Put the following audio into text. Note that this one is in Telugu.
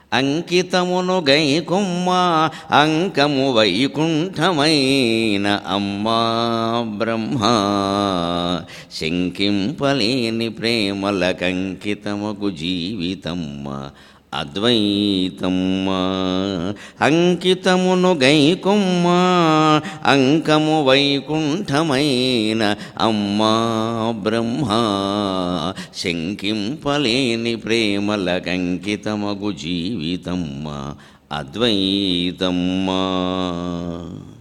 అంకితమును గైకుమ్మ అంకము వైకుంఠమైన అమ్మా బ్రహ్మ శంకింపలేని ప్రేమలకంకితమగు జీవితమ్మ అద్వైతమ్మ అంకితమును గైకుమ్మ అంకము వైకుంఠమైన అమ్మా బ్రహ్మ శంకింపలేని ప్రేమలకంకితమగు జీవితమ్మ అద్వైతమ్మ